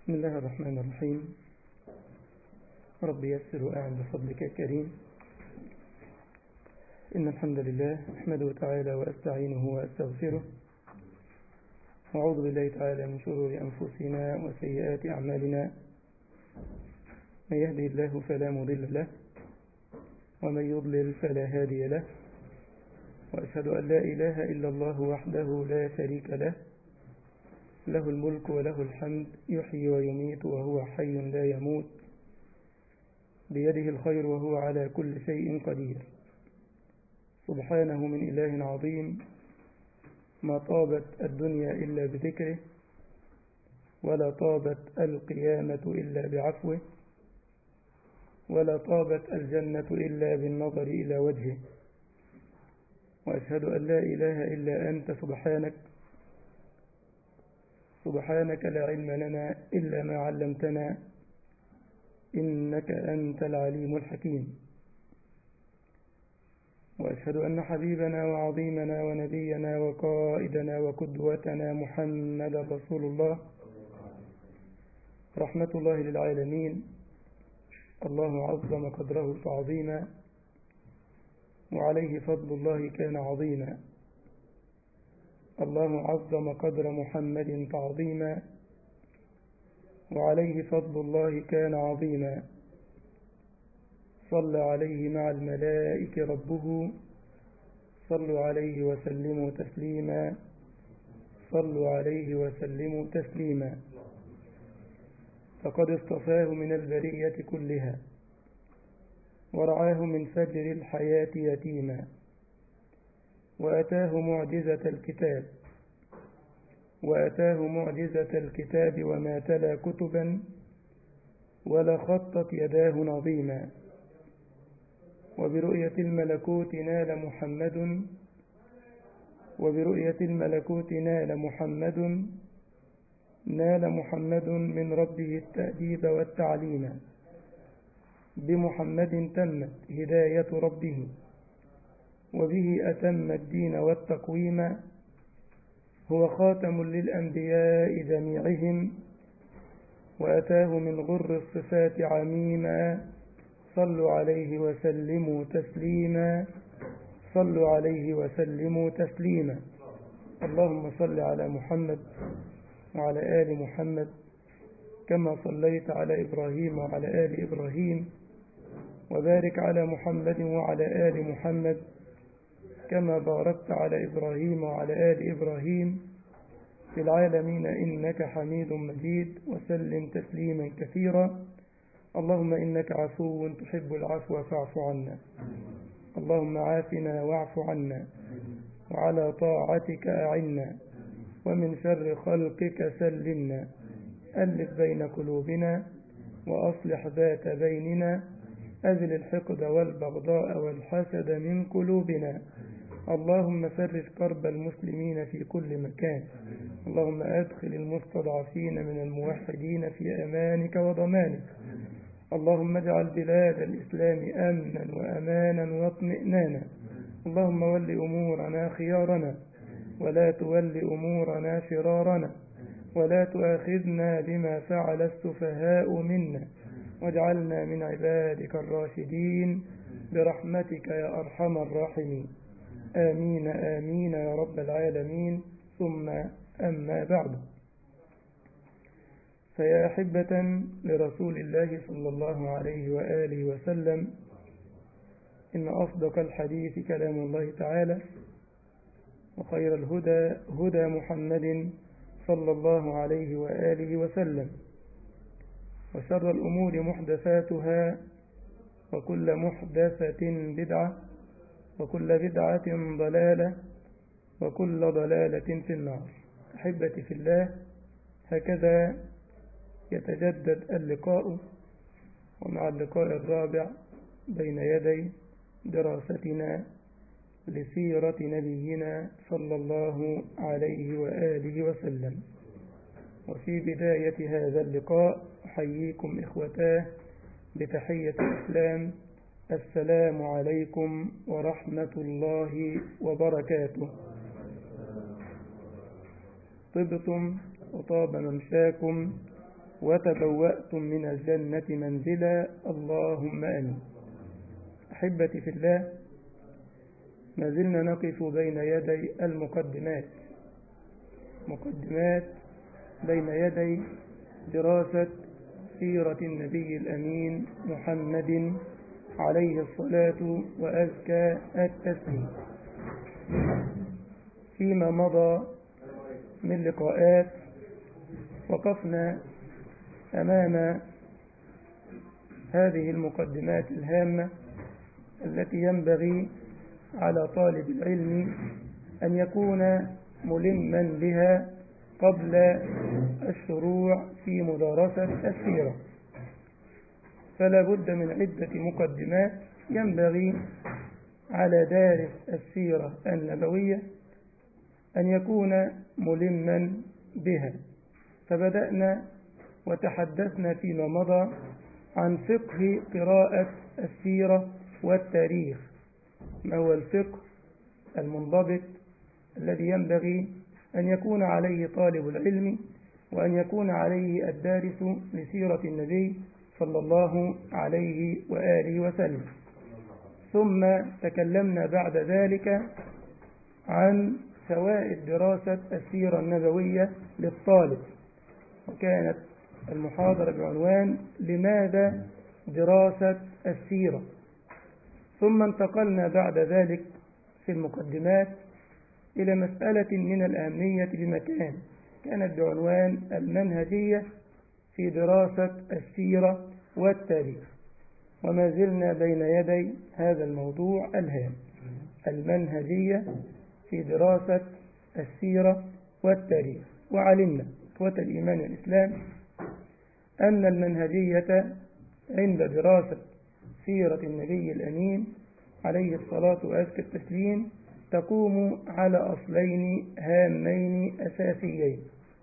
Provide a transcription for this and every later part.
بسم الله الرحمن الرحيم رب يسر وأعن بفضلك يا كريم إن الحمد لله أحمده تعالى وأستعينه وأستغفره وأعوذ بالله تعالى من شرور أنفسنا وسيئات أعمالنا من يهدي الله فلا مضل له ومن يضلل فلا هادي له وأشهد أن لا إله إلا الله وحده لا شريك له له الملك وله الحمد يحيي ويميت وهو حي لا يموت بيده الخير وهو على كل شيء قدير سبحانه من إله عظيم ما طابت الدنيا إلا بذكره ولا طابت القيامة إلا بعفوه ولا طابت الجنة إلا بالنظر إلى وجهه وأشهد أن لا إله إلا أنت سبحانك سبحانك لا علم لنا إلا ما علمتنا إنك أنت العليم الحكيم وأشهد أن حبيبنا وعظيمنا ونبينا وقائدنا وقدوتنا محمد رسول الله رحمة الله للعالمين الله عظم قدره تعظيما وعليه فضل الله كان عظيما الله عظم قدر محمد تعظيما وعليه فضل الله كان عظيما صلى عليه مع الملائكة ربه صلوا عليه وسلموا تسليما صلوا عليه وسلموا تسليما فقد اصطفاه من البرية كلها ورعاه من فجر الحياة يتيما وأتاه معجزة الكتاب وأتاه معجزة الكتاب وما تلا كتبا ولا خطت يداه نظيما وبرؤية الملكوت نال محمد وبرؤية الملكوت نال محمد نال محمد من ربه التأديب والتعليم بمحمد تمت هداية ربه وبه أتم الدين والتقويم هو خاتم للأنبياء جميعهم وأتاه من غر الصفات عميما صلوا عليه وسلموا تسليما صلوا عليه وسلموا تسليما اللهم صل على محمد وعلى آل محمد كما صليت على إبراهيم وعلى آل إبراهيم وبارك على محمد وعلى آل محمد كما باركت على إبراهيم وعلى آل إبراهيم في العالمين إنك حميد مجيد وسلم تسليما كثيرا اللهم إنك عفو تحب العفو فاعف عنا اللهم عافنا واعف عنا وعلى طاعتك أعنا ومن شر خلقك سلمنا ألف بين قلوبنا وأصلح ذات بيننا أزل الحقد والبغضاء والحسد من قلوبنا اللهم فرج كرب المسلمين في كل مكان اللهم أدخل المستضعفين من الموحدين في أمانك وضمانك اللهم اجعل بلاد الإسلام أمنا وأمانا واطمئنانا اللهم ول أمورنا خيارنا ولا تول أمورنا شرارنا ولا تؤاخذنا بما فعل السفهاء منا واجعلنا من عبادك الراشدين برحمتك يا أرحم الراحمين آمين آمين يا رب العالمين ثم أما بعد فيا أحبة لرسول الله صلى الله عليه وآله وسلم إن أصدق الحديث كلام الله تعالى وخير الهدى هدى محمد صلى الله عليه وآله وسلم وشر الأمور محدثاتها وكل محدثة بدعة وكل بدعة ضلالة وكل ضلالة في النار أحبتي في الله هكذا يتجدد اللقاء ومع اللقاء الرابع بين يدي دراستنا لسيرة نبينا صلى الله عليه وآله وسلم وفي بداية هذا اللقاء أحييكم إخوتاه بتحية الإسلام السلام عليكم ورحمة الله وبركاته طبتم وطاب ممشاكم وتبوأتم من الجنة منزلا اللهم أمين أحبتي في الله ما زلنا نقف بين يدي المقدمات مقدمات بين يدي دراسة سيرة النبي الأمين محمد عليه الصلاة وأزكى التسليم فيما مضى من لقاءات وقفنا أمام هذه المقدمات الهامة التي ينبغي على طالب العلم أن يكون ملما بها قبل الشروع في مدارسة السيرة فلا بد من عدة مقدمات ينبغي على دارس السيرة النبوية أن يكون ملما بها فبدأنا وتحدثنا فيما مضى عن فقه قراءة السيرة والتاريخ ما هو الفقه المنضبط الذي ينبغي أن يكون عليه طالب العلم وأن يكون عليه الدارس لسيرة النبي صلى الله عليه وآله وسلم ثم تكلمنا بعد ذلك عن فوائد دراسة السيرة النبوية للطالب وكانت المحاضرة بعنوان لماذا دراسة السيرة ثم انتقلنا بعد ذلك في المقدمات إلى مسألة من الأهمية بمكان كانت بعنوان المنهجية في دراسة السيرة والتاريخ وما زلنا بين يدي هذا الموضوع الهام المنهجية في دراسة السيرة والتاريخ وعلمنا إخوة الإيمان والإسلام أن المنهجية عند دراسة سيرة النبي الأمين عليه الصلاة وأزكى التسليم تقوم على أصلين هامين أساسيين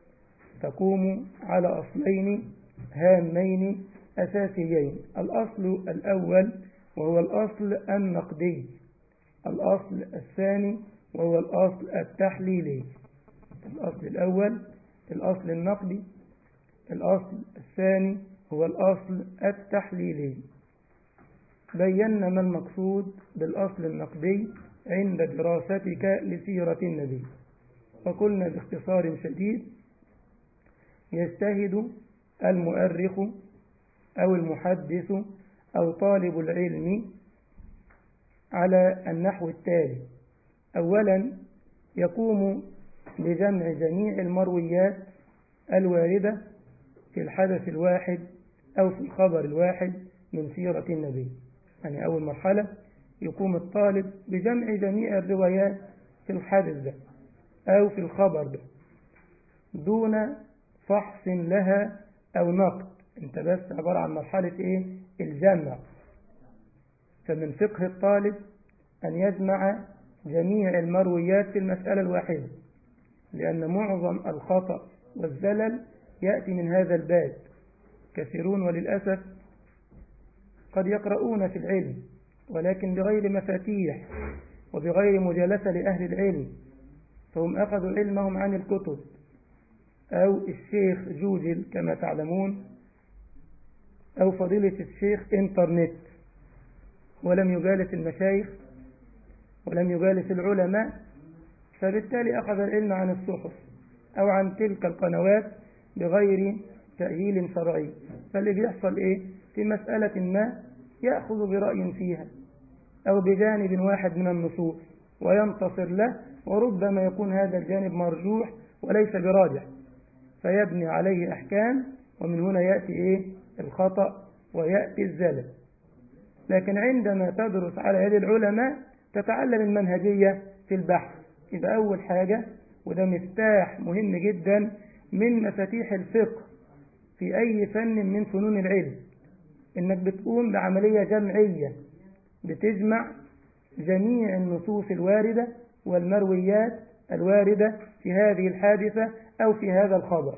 تقوم على أصلين هامين أساسيين الأصل الأول وهو الأصل النقدي الأصل الثاني وهو الأصل التحليلي الأصل الأول الأصل النقدي الأصل الثاني هو الأصل التحليلي بينا ما المقصود بالأصل النقدي عند دراستك لسيرة النبي وقلنا باختصار شديد يجتهد المؤرخ أو المحدث أو طالب العلم على النحو التالي أولا يقوم بجمع جميع المرويات الواردة في الحدث الواحد أو في الخبر الواحد من سيرة النبي يعني أول مرحلة يقوم الطالب بجمع جميع الروايات في الحدث ده أو في الخبر ده دون فحص لها أو نقد انت بس عبارة عن مرحلة ايه الجمع فمن فقه الطالب أن يجمع جميع المرويات في المسألة الواحدة لأن معظم الخطأ والزلل يأتي من هذا الباب كثيرون وللأسف قد يقرؤون في العلم ولكن بغير مفاتيح وبغير مجالسة لأهل العلم فهم أخذوا علمهم عن الكتب أو الشيخ جوجل كما تعلمون أو فضيلة الشيخ إنترنت ولم يجالس المشايخ ولم يجالس العلماء فبالتالي أخذ العلم عن الصحف أو عن تلك القنوات بغير تأهيل شرعي فاللي بيحصل إيه في مسألة ما يأخذ برأي فيها أو بجانب واحد من النصوص وينتصر له وربما يكون هذا الجانب مرجوح وليس براجح فيبني عليه أحكام ومن هنا يأتي إيه الخطأ ويأتي الزلل لكن عندما تدرس على يد العلماء تتعلم المنهجية في البحث يبقى أول حاجة وده مفتاح مهم جدا من مفاتيح الفقه في أي فن من فنون العلم إنك بتقوم بعملية جمعية بتجمع جميع النصوص الواردة والمرويات الواردة في هذه الحادثة أو في هذا الخبر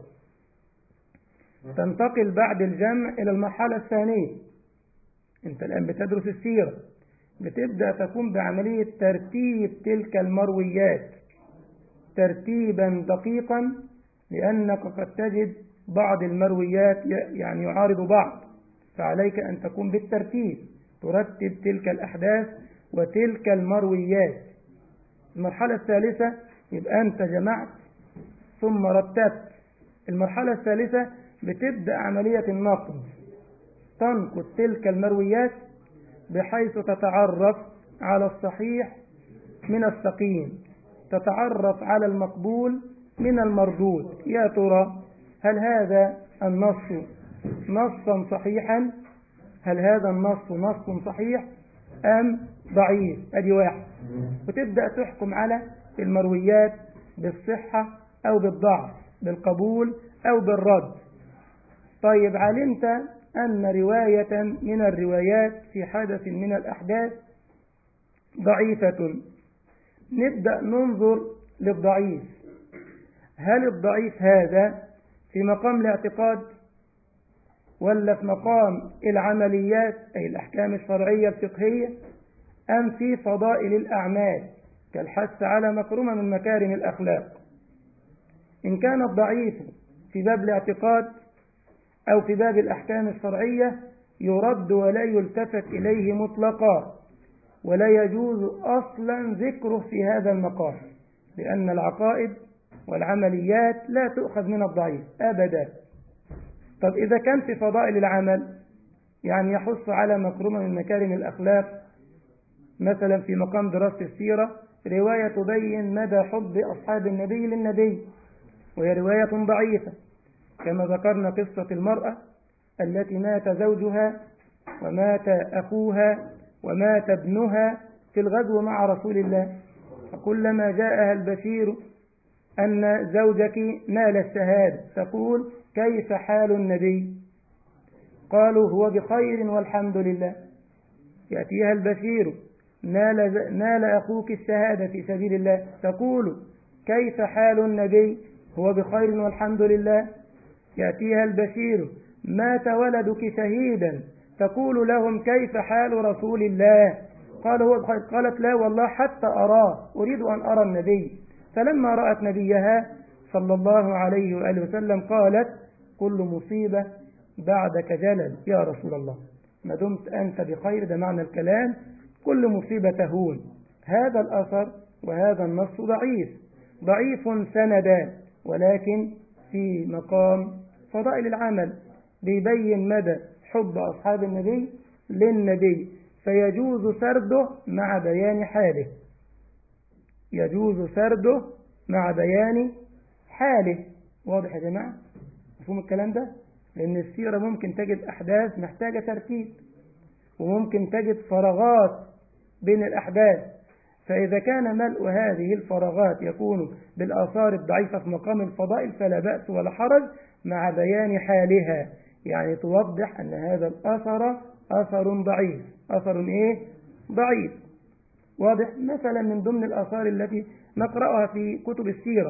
تنتقل بعد الجمع إلى المرحلة الثانية أنت الآن بتدرس السيرة بتبدأ تقوم بعملية ترتيب تلك المرويات ترتيبا دقيقا لأنك قد تجد بعض المرويات يعني يعارض بعض فعليك أن تكون بالترتيب ترتب تلك الأحداث وتلك المرويات المرحلة الثالثة يبقى أنت جمعت ثم رتبت المرحلة الثالثة بتبدأ عملية النقد تنقد تلك المرويات بحيث تتعرف على الصحيح من السقيم تتعرف على المقبول من المردود يا ترى هل هذا النص نصا صحيحا هل هذا النص نص صحيح أم ضعيف أدي واحد وتبدأ تحكم على المرويات بالصحة أو بالضعف بالقبول أو بالرد طيب علمت أن رواية من الروايات في حدث من الأحداث ضعيفة نبدأ ننظر للضعيف هل الضعيف هذا في مقام الاعتقاد ولا في مقام العمليات أي الأحكام الشرعية الفقهية أم في فضائل الأعمال كالحث على مكرمة من مكارم الأخلاق إن كان الضعيف في باب الاعتقاد أو في باب الأحكام الشرعية يرد ولا يلتفت إليه مطلقا ولا يجوز أصلا ذكره في هذا المقام لأن العقائد والعمليات لا تؤخذ من الضعيف أبدا طب إذا كان في فضائل العمل يعني يحث على مكرمة من مكارم الأخلاق مثلا في مقام دراسة السيرة رواية تبين مدى حب أصحاب النبي للنبي وهي رواية ضعيفة كما ذكرنا قصة المرأة التي مات زوجها ومات أخوها ومات ابنها في الغزو مع رسول الله فكلما جاءها البشير أن زوجك نال الشهادة تقول كيف حال النبي قالوا هو بخير والحمد لله يأتيها البشير نال, نال أخوك الشهادة في سبيل الله تقول كيف حال النبي هو بخير والحمد لله يأتيها البشير مات ولدك شهيدا تقول لهم كيف حال رسول الله قال هو بخير قالت لا والله حتى أراه أريد أن أرى النبي فلما رأت نبيها صلى الله عليه وآله وسلم قالت كل مصيبة بعدك جلل يا رسول الله ما دمت أنت بخير ده معنى الكلام كل مصيبة تهون هذا الأثر وهذا النص ضعيف ضعيف سندا ولكن في مقام فضائل العمل بيبين مدى حب أصحاب النبي للنبي فيجوز سرده مع بيان حاله يجوز سرده مع بيان حاله واضح يا جماعة مفهوم الكلام ده لأن السيرة ممكن تجد أحداث محتاجة ترتيب وممكن تجد فراغات بين الأحداث فإذا كان ملء هذه الفراغات يكون بالآثار الضعيفة في مقام الفضائل فلا بأس ولا حرج مع بيان حالها يعني توضح أن هذا الأثر أثر ضعيف أثر إيه؟ ضعيف واضح مثلا من ضمن الآثار التي نقرأها في كتب السيرة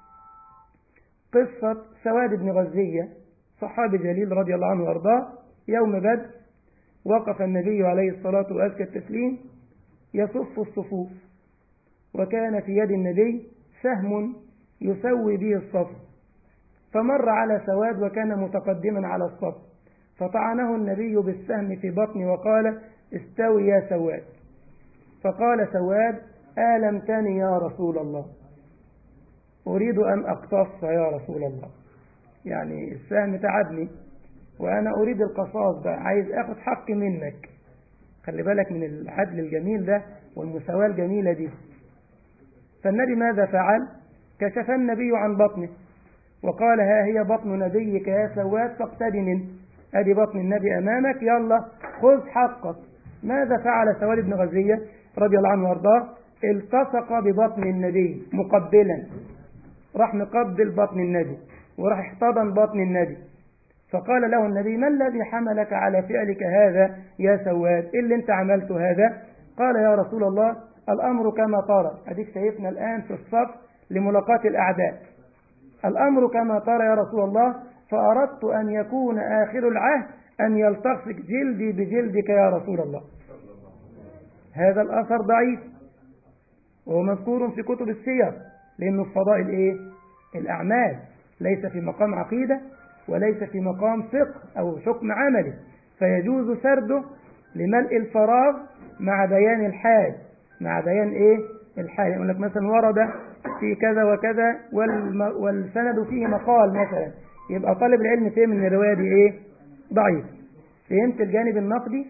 قصة سواد بن غزية صحابي جليل رضي الله عنه وارضاه يوم بدر وقف النبي عليه الصلاة وأزكى التسليم يصف الصفوف وكان في يد النبي سهم يسوي به الصف فمر على سواد وكان متقدما على الصف فطعنه النبي بالسهم في بطنه وقال استوي يا سواد فقال سواد آلمتني يا رسول الله أريد أن أقتص يا رسول الله يعني السهم تعبني وأنا أريد القصاص بقى عايز أخذ حق منك خلي بالك من العدل الجميل ده والمساواة الجميلة دي فالنبي ماذا فعل كشف النبي عن بطنه وقال ها هي بطن نبيك يا سواد فاقتدي منه ادي بطن النبي امامك يلا خذ حقك ماذا فعل سواد بن غزية رضي الله عنه وارضاه التصق ببطن النبي مقبلا راح مقبل بطن النبي وراح احتضن بطن النبي فقال له النبي ما الذي حملك على فعلك هذا يا سواد إيه اللي انت عملته هذا قال يا رسول الله الأمر كما ترى أديك شايفنا الآن في الصف لملاقاة الأعداء الأمر كما ترى يا رسول الله فأردت أن يكون آخر العهد أن يلتصق جلدي بجلدك يا رسول الله هذا الأثر ضعيف وهو مذكور في كتب السير لأنه في فضائل إيه؟ الأعمال ليس في مقام عقيدة وليس في مقام فقه أو حكم عملي فيجوز سرده لملء الفراغ مع بيان الحال مع بيان إيه الحال يقول لك مثلا ورد في كذا وكذا والم... والسند فيه مقال مثلا يبقى طالب العلم فهم ان الرواية دي ايه ضعيف فهمت الجانب النقدي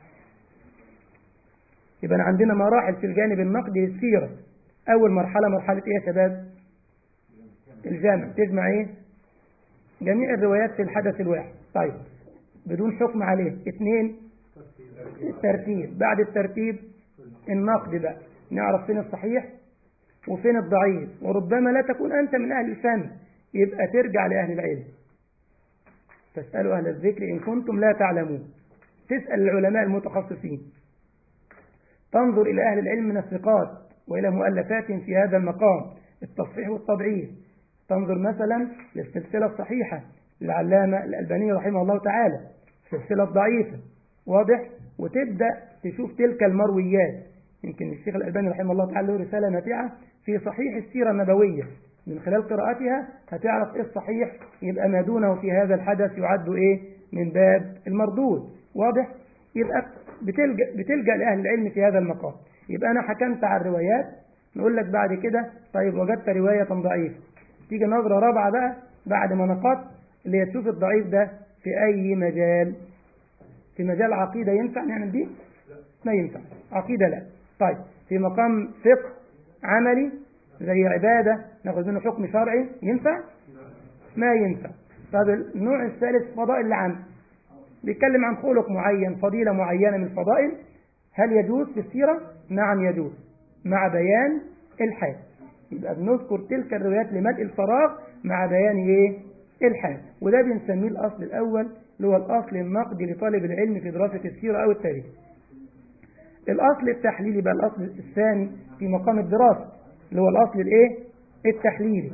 يبقى عندنا مراحل في الجانب النقدي للسيرة أول مرحلة مرحلة إيه يا شباب الجامع تجمع إيه جميع الروايات في الحدث الواحد طيب بدون حكم عليه اثنين الترتيب بعد الترتيب النقد بقى نعرف فين الصحيح وفين الضعيف وربما لا تكون أنت من أهل الفن يبقى ترجع لأهل العلم فاسألوا أهل الذكر إن كنتم لا تعلمون تسأل العلماء المتخصصين تنظر إلى أهل العلم من الثقات وإلى مؤلفات في هذا المقام التصحيح والتضعيف تنظر مثلا للسلسلة الصحيحة للعلامة الألباني رحمه الله تعالى السلسلة الضعيفة واضح وتبدأ تشوف تلك المرويات يمكن الشيخ الألباني رحمه الله تعالى له رسالة نافعة في صحيح السيرة النبوية من خلال قراءتها هتعرف ايه الصحيح يبقى ما دونه في هذا الحدث يعد ايه من باب المردود واضح يبقى بتلجأ, بتلجأ لأهل العلم في هذا المقام يبقى أنا حكمت على الروايات نقول لك بعد كده طيب وجدت رواية ضعيفة تيجي نظرة رابعة بقى بعد ما نقصت اللي هي تشوف الضعيف ده في أي مجال في مجال عقيدة ينفع نعمل دي ما ينفع عقيدة لا طيب في مقام فقه عملي زي عبادة ناخذ منه حكم شرعي ينفع ما ينفع طب النوع الثالث فضائل العام بيتكلم عن خلق معين فضيلة معينة من الفضائل هل يجوز في السيرة نعم يجوز مع بيان الحال يبقى بنذكر تلك الروايات لملء الفراغ مع بيان ايه الحال وده بنسميه الاصل الاول اللي هو الاصل النقدي لطالب العلم في دراسة السيرة او التاريخ الاصل التحليلي بقى الاصل الثاني في مقام الدراسة اللي هو الاصل الايه التحليلي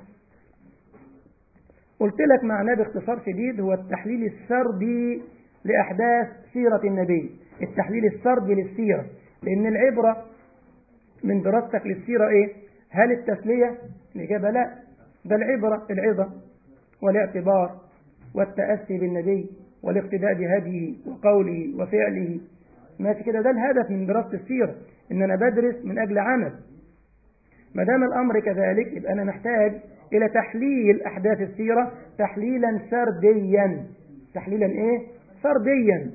قلت لك معناه باختصار شديد هو التحليل السردي لأحداث سيرة النبي التحليل السردي للسيرة لأن العبرة من دراستك للسيرة إيه هل التسلية الإجابة لا ده العبرة العظة والاعتبار والتأسي بالنبي والاقتداء بهديه وقوله وفعله ماشي كده ده الهدف من دراسة السيرة إن أنا بدرس من أجل عمل ما دام الأمر كذلك يبقى أنا محتاج إلى تحليل أحداث السيرة تحليلا سرديا تحليلا إيه؟ سرديا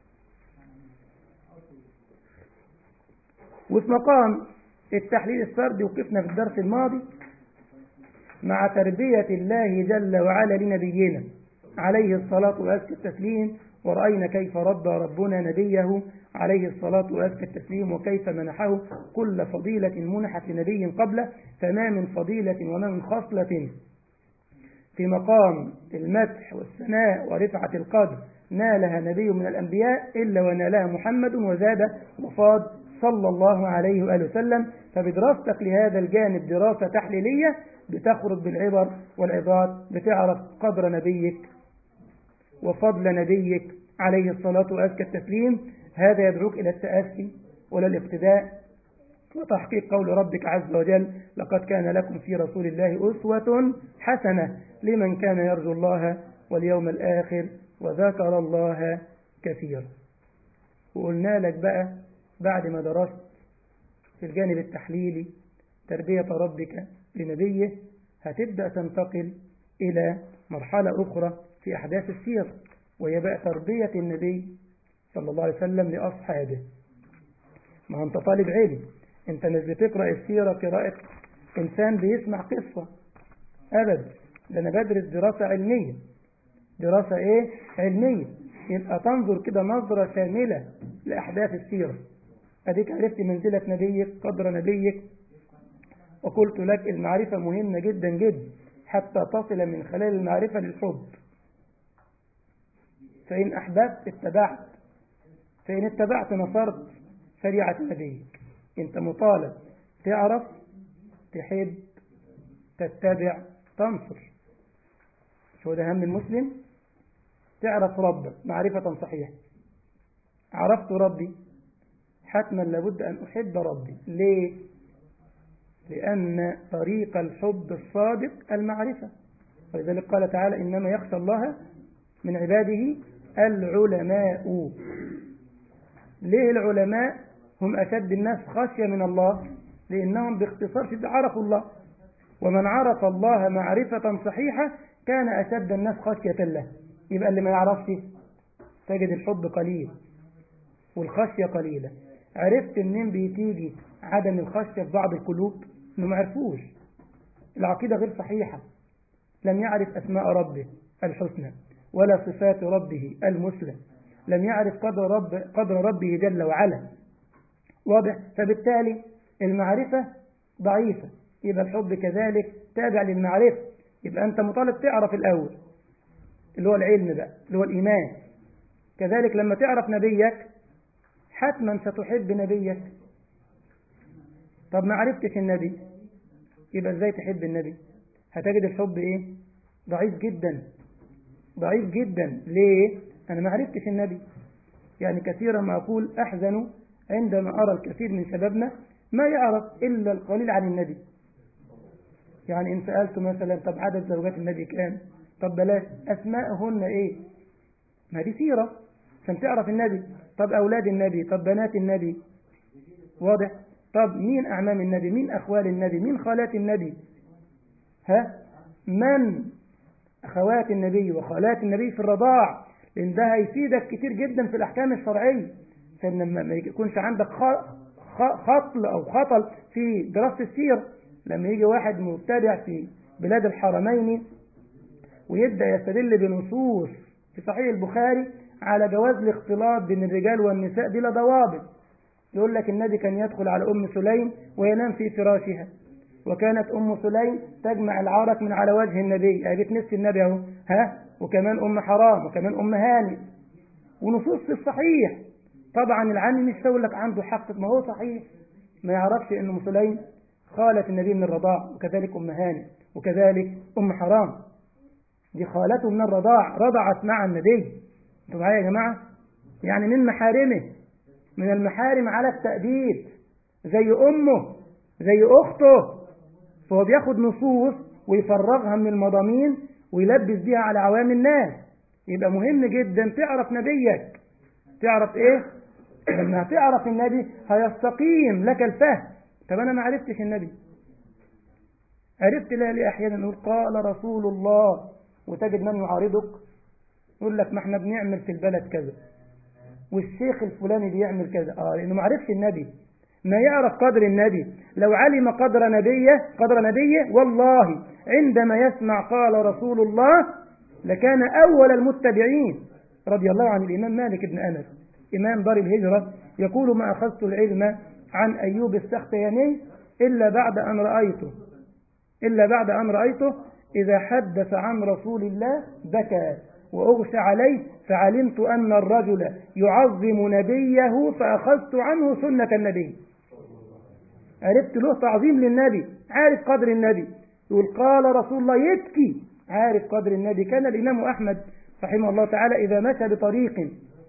وفي مقام التحليل السردي وقفنا في الدرس الماضي مع تربية الله جل وعلا لنبينا عليه الصلاة وأزكى التسليم ورأينا كيف ربى ربنا نبيه عليه الصلاة وأزكى التسليم وكيف منحه كل فضيلة منحت لنبي قبله فما من فضيلة وما من خصلة في مقام المدح والثناء ورفعة القدر نالها نبي من الأنبياء إلا ونالها محمد وزاد وفاض صلى الله عليه وآله وسلم فبدراستك لهذا الجانب دراسة تحليلية بتخرج بالعبر والعظات بتعرف قدر نبيك وفضل نبيك عليه الصلاة وأزكى التسليم هذا يدعوك إلى التأسي وإلى الاقتداء وتحقيق قول ربك عز وجل لقد كان لكم في رسول الله أسوة حسنة لمن كان يرجو الله واليوم الآخر وذكر الله كثيرا وقلنا لك بقى بعد ما درست في الجانب التحليلي تربية ربك لنبيه هتبدأ تنتقل إلى مرحلة أخرى في أحداث السير وهي بقى تربية النبي صلى الله عليه وسلم لأصحابه ما أنت طالب علم أنت مش بتقرأ السيرة قراءة إنسان بيسمع قصة أبدا ده أنا بدرس دراسة علمية دراسة إيه؟ علمية يبقى تنظر كده نظرة شاملة لأحداث السيرة أديك عرفت منزلة نبيك قدر نبيك وقلت لك المعرفة مهمة جدا جدا حتى تصل من خلال المعرفة للحب فإن أحببت اتبعت فإن اتبعت نصرت شريعة نبيك أنت مطالب تعرف تحب تتبع تنصر شو ده هم المسلم تعرف ربك معرفة صحيحة عرفت ربي حتما لابد أن أحب ربي ليه؟ لأن طريق الحب الصادق المعرفة ولذلك قال تعالى إنما يخشى الله من عباده العلماء ليه العلماء هم أشد الناس خشية من الله لأنهم باختصار شد عرفوا الله ومن عرف الله معرفة صحيحة كان أشد الناس خشية له يبقى اللي ما يعرفش تجد الحب قليل والخشية قليلة عرفت منين بتيجي عدم الخشية في بعض القلوب انه ما عرفوش العقيدة غير صحيحة لم يعرف أسماء ربه الحسنى ولا صفات ربه المثلى لم يعرف قدر, رب قدر ربه جل وعلا واضح فبالتالي المعرفة ضعيفة يبقى الحب كذلك تابع للمعرفة يبقى أنت مطالب تعرف الأول اللي هو العلم بقى اللي هو الإيمان كذلك لما تعرف نبيك حتما ستحب نبيك طب ما عرفتش النبي يبقى ازاي تحب النبي هتجد الحب ايه ضعيف جدا ضعيف جدا ليه انا ما عرفتش النبي يعني كثيرا ما اقول احزن عندما ارى الكثير من شبابنا ما يعرف الا القليل عن النبي يعني ان سالته مثلا طب عدد زوجات النبي كام طب بلاش اسماءهن ايه ما دي سيره عشان تعرف النبي طب اولاد النبي طب بنات النبي واضح طب مين أعمام النبي مين أخوال النبي مين خالات النبي ها من أخوات النبي وخالات النبي في الرضاع لأن ده هيفيدك كتير جدا في الأحكام الشرعية عشان لما ما يكونش عندك خطل أو خطل في دراسة السير لما يجي واحد مبتدع في بلاد الحرمين ويبدأ يستدل بنصوص في صحيح البخاري على جواز الاختلاط بين الرجال والنساء بلا ضوابط يقول لك النبي كان يدخل على أم سليم وينام في فراشها وكانت أم سليم تجمع العرق من على وجه النبي أجت نفس النبي أهو ها وكمان أم حرام وكمان أم هاني ونصوص في الصحيح طبعا العام مش يقول لك عنده حق ما هو صحيح ما يعرفش أن أم سليم خالة النبي من الرضاع وكذلك أم هاني وكذلك أم حرام دي خالته من الرضاع رضعت مع النبي انتوا معايا يا جماعة يعني من محارمه من المحارم على التأديب زي أمه زي أخته فهو بياخد نصوص ويفرغها من المضامين ويلبس بيها على عوام الناس يبقى مهم جدا تعرف نبيك تعرف ايه لما تعرف النبي هيستقيم لك الفهم طب انا ما عرفتش النبي عرفت لا ليه احيانا نقول قال رسول الله وتجد من يعارضك يقول لك ما احنا بنعمل في البلد كذا والشيخ الفلاني بيعمل كذا اه لانه ما عرفش النبي ما يعرف قدر النبي لو علم قدر نبيه قدر نبيه والله عندما يسمع قال رسول الله لكان أول المتبعين رضي الله عن الإمام مالك بن أنس إمام دار الهجرة يقول ما أخذت العلم عن أيوب السختياني إلا بعد أن رأيته إلا بعد أن رأيته إذا حدث عن رسول الله بكى وأغشى عليه فعلمت أن الرجل يعظم نبيه فأخذت عنه سنة النبي عرفت له تعظيم للنبي عارف قدر النبي يقول قال رسول الله يبكي عارف قدر النبي كان الإمام أحمد رحمه الله تعالى إذا مشى بطريق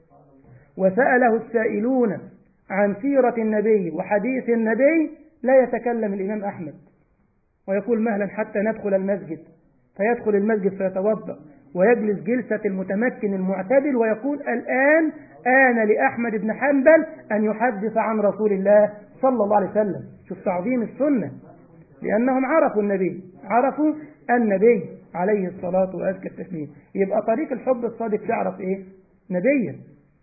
وسأله السائلون عن سيرة النبي وحديث النبي لا يتكلم الإمام أحمد ويقول مهلا حتى ندخل المسجد فيدخل المسجد فيتوضأ ويجلس جلسة المتمكن المعتدل ويقول الآن آن لأحمد بن حنبل أن يحدث عن رسول الله صلى الله عليه وسلم شوف تعظيم السنة لأنهم عرفوا النبي عرفوا النبي عليه الصلاة وأزكى التسليم يبقى طريق الحب الصادق تعرف إيه نبيا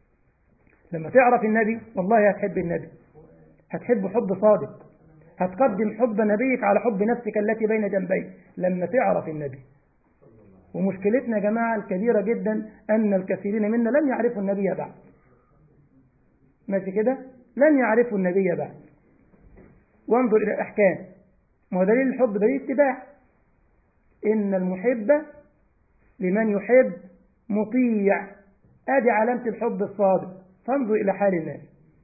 لما تعرف النبي والله هتحب النبي هتحب حب صادق هتقدم حب نبيك على حب نفسك التي بين جنبيك لما تعرف النبي ومشكلتنا يا جماعة الكبيرة جدا أن الكثيرين منا لم يعرفوا النبي بعد ماشي كده لم يعرفوا النبي بعد وانظر إلى الأحكام ما هو دليل الحب دليل اتباع إن المحب لمن يحب مطيع ادي علامة الحب الصادق فانظر إلى حال الناس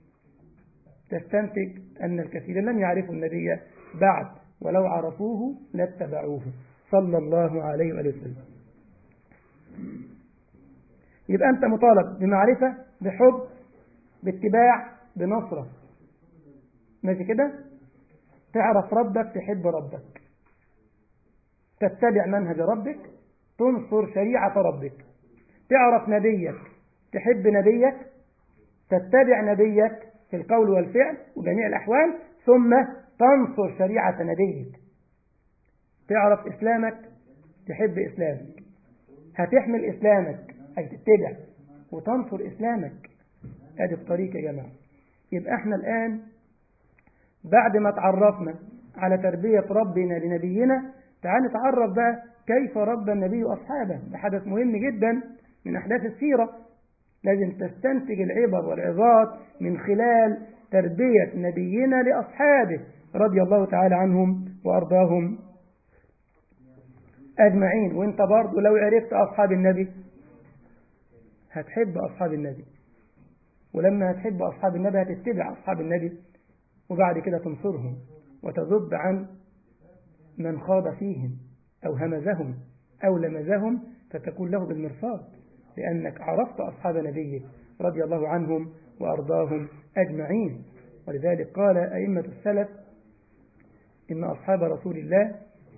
تستنتج أن الكثيرين لم يعرفوا النبي بعد ولو عرفوه لاتبعوه صلى الله عليه وآله وسلم يبقى أنت مطالب بمعرفة بحب باتباع بنصرة ماشي كده تعرف ربك تحب ربك تتبع منهج ربك تنصر شريعة ربك تعرف نبيك تحب نبيك تتبع نبيك في القول والفعل وجميع الأحوال ثم تنصر شريعة نبيك تعرف إسلامك تحب إسلامك هتحمل إسلامك أي تتبع وتنصر إسلامك هذه الطريقة يا جماعة يبقى احنا الآن بعد ما تعرفنا على تربية ربنا لنبينا تعال نتعرف بقى كيف ربى النبي أصحابه ده حدث مهم جدا من أحداث السيرة لازم تستنتج العبر والعظات من خلال تربية نبينا لأصحابه رضي الله تعالى عنهم وأرضاهم أجمعين وانت برضو لو عرفت أصحاب النبي هتحب أصحاب النبي ولما هتحب أصحاب النبي هتتبع أصحاب النبي وبعد كده تنصرهم وتذب عن من خاض فيهم أو همزهم أو لمزهم فتكون له بالمرصاد لأنك عرفت أصحاب نبيه رضي الله عنهم وأرضاهم أجمعين ولذلك قال أئمة السلف إن أصحاب رسول الله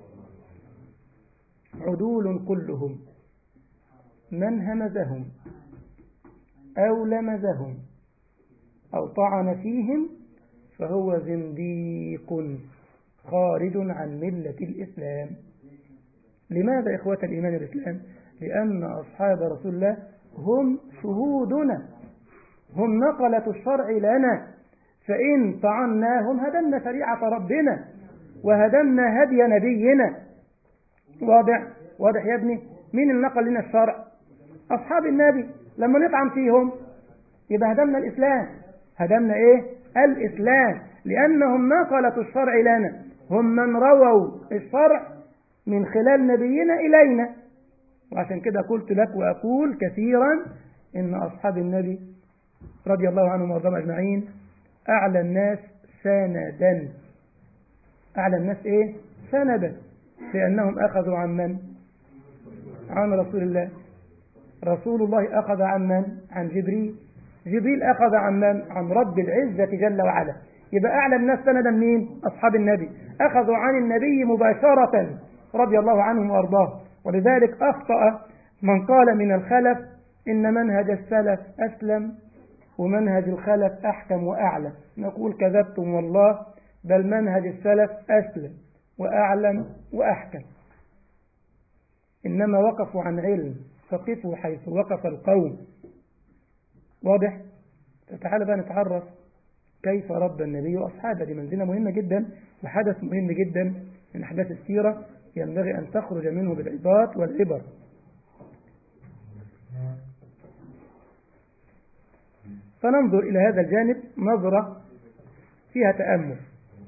عدول كلهم من همزهم أو لمزهم أو طعن فيهم فهو زنديق خارج عن ملة الإسلام لماذا إخوة الإيمان الإسلام لأن أصحاب رسول الله هم شهودنا هم نقلة الشرع لنا فإن طعناهم هدمنا شريعة ربنا وهدمنا هدي نبينا واضح واضح يا ابني مين اللي نقل لنا الشرع أصحاب النبي لما نطعن فيهم يبقى هدمنا الإسلام هدمنا إيه الإسلام لأنهم نقلة الشرع لنا هم من رووا الشرع من خلال نبينا إلينا وعشان كده قلت لك وأقول كثيرا إن أصحاب النبي رضي الله عنهم وارضاهم أجمعين أعلى الناس سندا أعلى الناس إيه سندا لأنهم أخذوا عن من عن رسول الله رسول الله أخذ عن من عن جبريل جبريل أخذ عن من عن رب العزة جل وعلا يبقى أعلى الناس سندا مين أصحاب النبي أخذوا عن النبي مباشرة رضي الله عنهم وأرضاه ولذلك أخطأ من قال من الخلف إن منهج السلف أسلم ومنهج الخلف أحكم وأعلم نقول كذبتم والله بل منهج السلف أسلم وأعلم وأحكم إنما وقفوا عن علم فقفوا حيث وقف القوم واضح فتعال بقى نتعرف كيف رب النبي وأصحابه دي منزلة مهمة جدا وحدث مهم جدا من أحداث السيرة ينبغي أن تخرج منه بالعظات والعبر فننظر إلى هذا الجانب نظرة فيها تأمل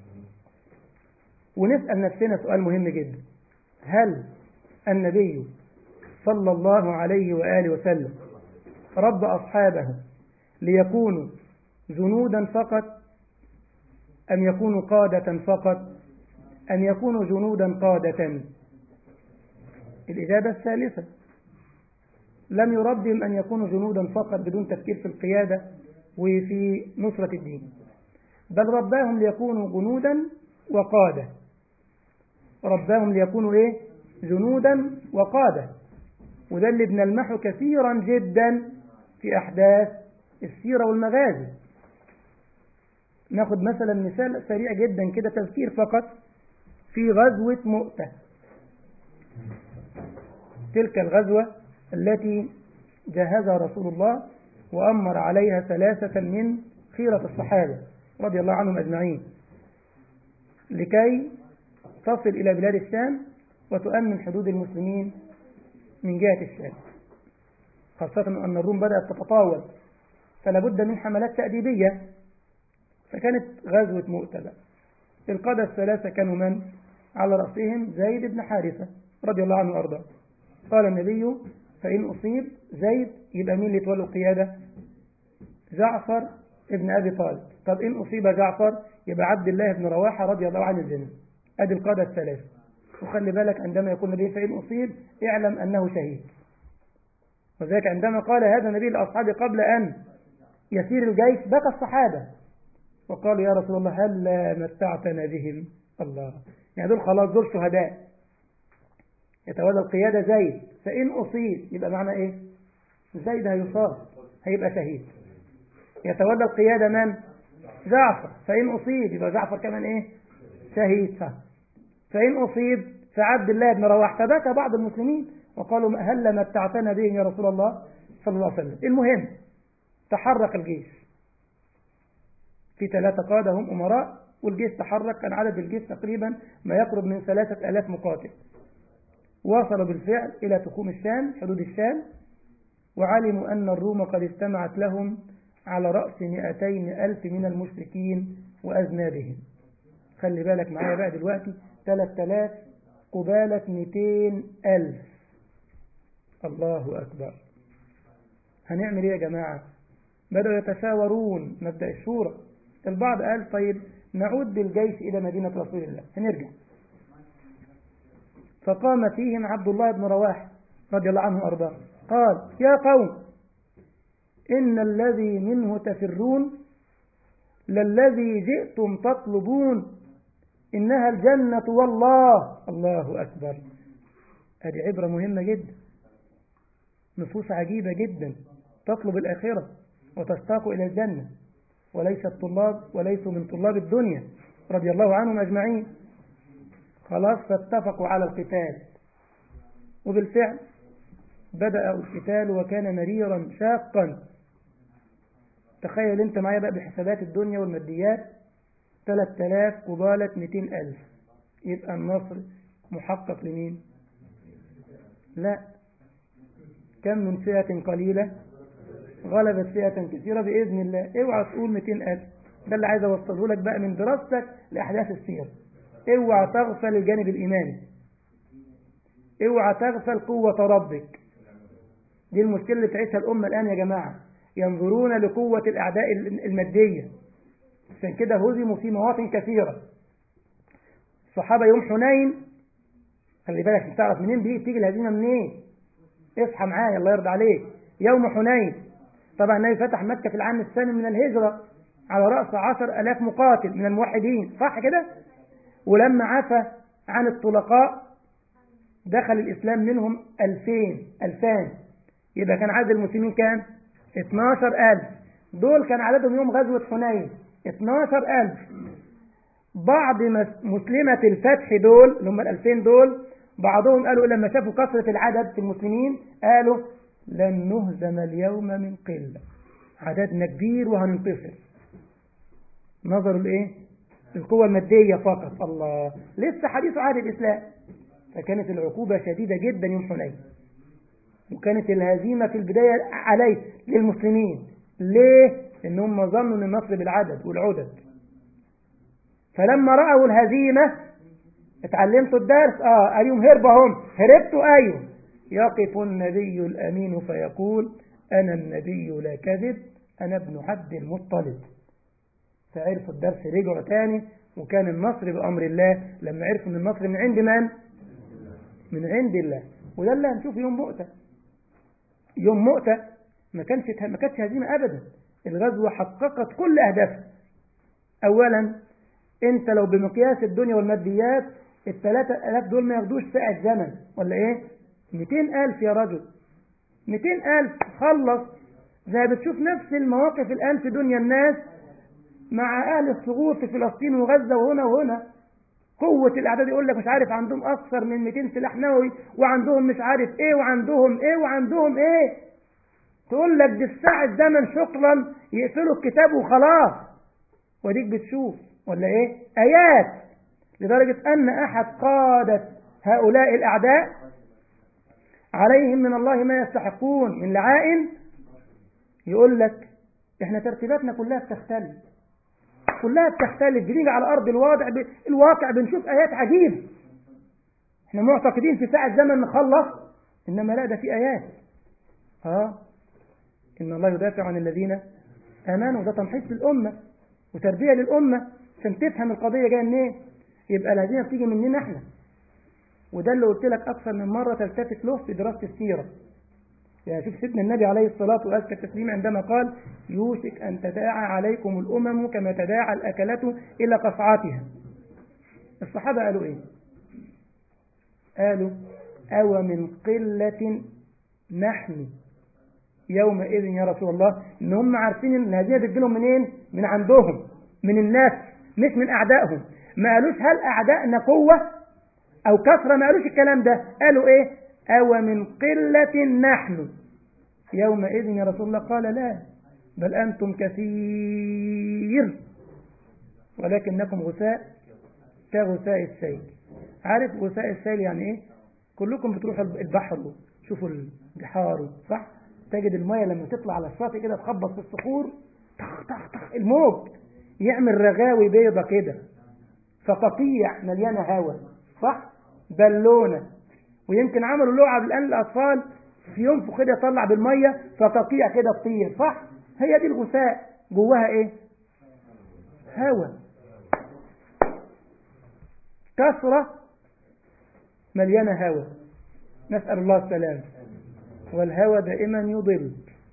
ونسأل نفسنا سؤال مهم جدا هل النبي صلى الله عليه وآله وسلم رب أصحابه ليكونوا جنودا فقط أم يكونوا قادة فقط أم يكونوا جنودا قادة الإجابة الثالثة لم يربهم أن يكونوا جنودا فقط بدون تفكير في القيادة وفي نصرة الدين بل رباهم ليكونوا جنودا وقادة رباهم ليكونوا إيه جنودا وقادة وده اللي بنلمحه كثيرا جدا في أحداث السيرة والمغازي ناخد مثلا مثال سريع جدا كده تذكير فقط في غزوة مؤتة تلك الغزوة التي جهزها رسول الله وأمر عليها ثلاثة من خيرة الصحابة رضي الله عنهم أجمعين لكي تصل إلى بلاد الشام وتؤمن حدود المسلمين من جهة الشام خاصة أن الروم بدأت تتطاول فلا بد من حملات تأديبية فكانت غزوة مؤتة بقى القادة الثلاثة كانوا من على رأسهم زيد بن حارثة رضي الله عنه وأرضاه قال النبي فإن أصيب زيد يبقى مين اللي يتولى القيادة جعفر ابن أبي طالب طب إن أصيب جعفر يبقى عبد الله بن رواحة رضي الله عنه الجنة أدي القادة الثلاثة وخلي بالك عندما يقول النبي فإن أصيب اعلم أنه شهيد وذلك عندما قال هذا النبي لأصحابه قبل أن يسير الجيش بكى الصحابة وقالوا يا رسول الله هل متعتنا بهم الله يعني دول خلاص دول شهداء يتولى القيادة زيد فإن أصيب يبقى معنى إيه زيد هيصاب هيبقى شهيد يتولى القيادة من جعفر فإن أصيب يبقى جعفر كمان إيه شهيد فإن أصيب فعبد الله بن رواح فبكى بعض المسلمين وقالوا هل متعتنا به يا رسول الله صلى الله عليه وسلم المهم تحرك الجيش في ثلاثة قادة هم أمراء والجيش تحرك كان عدد الجيش تقريبا ما يقرب من ثلاثة ألاف مقاتل وصلوا بالفعل إلى تخوم الشام حدود الشام وعلموا أن الروم قد استمعت لهم على رأس مئتين ألف من المشركين وأذنابهم خلي بالك معايا بقى دلوقتي ثلاثة آلاف قبالة مئتين ألف الله أكبر هنعمل إيه يا جماعة بدأوا يتشاورون مبدأ الشورى البعض قال طيب نعود بالجيش إلى مدينة رسول الله هنرجع فقام فيهم عبد الله بن رواح رضي الله عنه وأرضاه قال يا قوم إن الذي منه تفرون للذي جئتم تطلبون إنها الجنة والله الله أكبر هذه عبرة مهمة جدا نصوص عجيبة جدا تطلب الآخرة وتشتاق إلى الجنة وليس الطلاب وليسوا من طلاب الدنيا رضي الله عنهم أجمعين خلاص فاتفقوا على القتال وبالفعل بدأ القتال وكان مريرا شاقا تخيل انت معايا بقى بحسابات الدنيا والماديات 3000 قبالة 200 ألف يبقى النصر محقق لمين لا كم من فئة قليلة غلبت فئة كثيرة بإذن الله اوعى تقول 200 ألف ده اللي عايز أوصله لك بقى من دراستك لأحداث السير اوعى تغفل الجانب الإيماني اوعى تغفل قوة ربك دي المشكلة اللي تعيشها الأمة الآن يا جماعة ينظرون لقوة الأعداء المادية عشان كده هزموا في مواطن كثيرة الصحابة يوم حنين خلي بالك انت تعرف منين دي تيجي الهزيمة منين اصحى معايا الله يرضى عليك يوم حنين طبعا النبي فتح مكة في العام الثاني من الهجرة على رأس عشر ألاف مقاتل من الموحدين صح كده ولما عفى عن الطلقاء دخل الإسلام منهم ألفين ألفان يبقى كان عدد المسلمين كام 12 ألف دول كان عددهم يوم غزوة حنين 12 ألف بعض مسلمة الفتح دول اللي هم الألفين دول بعضهم قالوا لما شافوا كثرة العدد في المسلمين قالوا لن نهزم اليوم من قلة عددنا كبير وهننتصر نظروا لإيه القوة المادية فقط الله لسه حديث عهد الإسلام فكانت العقوبة شديدة جدا يوم حنين وكانت الهزيمة في البداية عليه للمسلمين ليه؟ إن هم ظنوا أن النصر بالعدد والعدد فلما رأوا الهزيمة اتعلمتوا الدرس اه اليوم هربهم هربتوا ايوه يقف النبي الامين فيقول انا النبي لا كذب انا ابن عبد المطلب فعرفوا الدرس رجعوا تاني وكان النصر بامر الله لما عرفوا ان النصر من عند من من عند الله وده اللي هنشوفه يوم مؤتة يوم مؤتة ما كانش ما كانتش هزيمه ابدا الغزوه حققت كل اهدافها اولا انت لو بمقياس الدنيا والماديات الثلاثة ألاف دول ما ياخدوش ساعة زمن ولا ايه ميتين ألف يا رجل ميتين ألف خلص زي بتشوف نفس المواقف الآن في دنيا الناس مع أهل الثغور في فلسطين وغزة وهنا وهنا قوة الأعداد يقول لك مش عارف عندهم أكثر من 200 سلاح نووي وعندهم مش عارف إيه وعندهم إيه وعندهم إيه تقول لك دي الساعة زمن شكرا يقفلوا الكتاب وخلاص وديك بتشوف ولا إيه آيات لدرجة أن أحد قادة هؤلاء الأعداء عليهم من الله ما يستحقون من لعائن يقول لك احنا ترتيباتنا كلها بتختلف كلها بتختلف بنيجي على أرض الواقع ب... الواقع بنشوف آيات عجيبة احنا معتقدين في ساعة زمن نخلص إنما لا ده في آيات اه إن الله يدافع عن الذين آمنوا ده تمحيص للأمة وتربية للأمة عشان تفهم القضية جاية منين يبقى الهزيمة بتيجي مننا احنا وده اللي قلت لك أكثر من مرة تلتفت له في دراسة السيرة يعني شوف سيدنا النبي عليه الصلاة وأزكى التسليم عندما قال يوشك أن تداعى عليكم الأمم كما تداعى الأكلة إلى قصعاتها الصحابة قالوا إيه قالوا أو من قلة نحن يومئذ يا رسول الله إن هم عارفين إن الهزيمة بتجيلهم منين؟ من عندهم من الناس مش من أعدائهم ما قالوش هل أعدائنا قوة أو كثرة ما قالوش الكلام ده قالوا إيه؟ أو من قلة نحن يومئذ يا رسول الله قال لا بل أنتم كثير ولكنكم غثاء كغثاء السيل عارف غثاء السيل يعني ايه كلكم بتروحوا البحر شوفوا البحار صح تجد المية لما تطلع على الشاطئ كده تخبط في الصخور طخ طخ طخ الموج يعمل رغاوي بيضة كده فقطيع مليانة هواء صح بالونة ويمكن عملوا لعب الآن الأطفال في يوم كده يطلع بالمية فقطيع كده تطير صح هي دي الغثاء جواها ايه هواء كثرة مليانة هوى نسأل الله السلام والهوى دائما يضل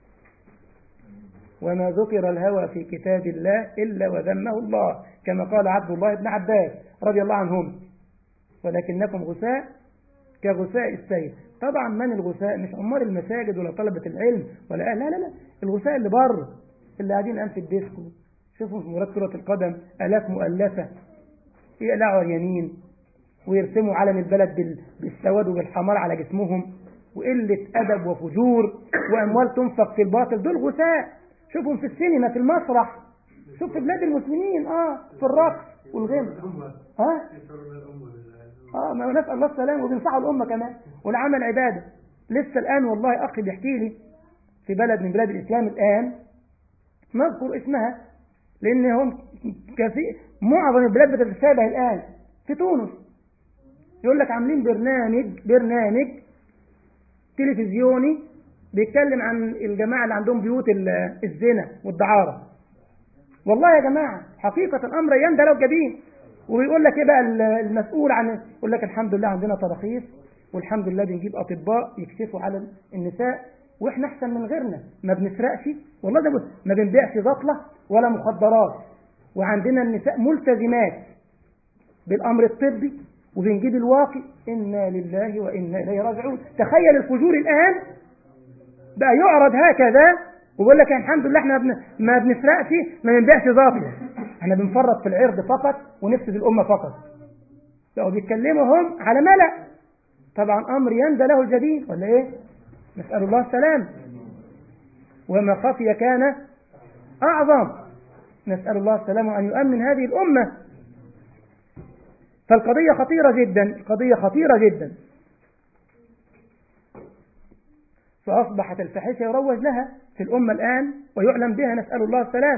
وما ذكر الهوى في كتاب الله إلا وذمه الله كما قال عبد الله بن عباس رضي الله عنهم ولكنكم غثاء كغثاء السيل طبعا من الغثاء مش عمار المساجد ولا طلبة العلم ولا لا لا لا الغثاء اللي بره اللي قاعدين الآن في الديسكو شوفوا في مباراة كرة القدم آلاف مؤلفة يقلعوا اليمين ويرسموا علم البلد بالسواد وبالحمار على جسمهم وقلة أدب وفجور وأموال تنفق في الباطل دول غثاء شوفهم في السينما في المسرح شوف في بلاد المسلمين اه في الرقص والغنى ها اه ما نسأل الله السلام وبينصحوا الأمة كمان والعمل عبادة لسه الآن والله أخي بيحكي لي في بلد من بلاد الإسلام الآن نذكر اسمها لأن هم كثير معظم البلاد بتتشابه الآن في تونس يقول لك عاملين برنامج برنامج تلفزيوني بيتكلم عن الجماعة اللي عندهم بيوت الزنا والدعارة والله يا جماعة حقيقة الأمر أيام ده لو جبين وبيقول لك ايه بقى المسؤول عن يقول لك الحمد لله عندنا تراخيص والحمد لله بنجيب اطباء يكشفوا على النساء واحنا احسن من غيرنا ما بنسرقش والله ده ما بنبيعش بطله ولا مخدرات وعندنا النساء ملتزمات بالامر الطبي وبنجيب الواقي انا لله وانا اليه راجعون تخيل الفجور الان بقى يعرض هكذا ويقول لك الحمد لله احنا بن... ما بنسرقش ما بنبيعش باطل احنا بنفرط في العرض فقط ونفسد الامه فقط بقوا بيتكلموا هم على ملأ طبعا امر يندى له الجديد ولا ايه نسأل الله السلام وما خفي كان اعظم نسأل الله السلام ان يؤمن هذه الامه فالقضية خطيرة جدا القضية خطيرة جدا فأصبحت الفاحشة يروج لها في الأمة الآن ويعلم بها نسأل الله السلام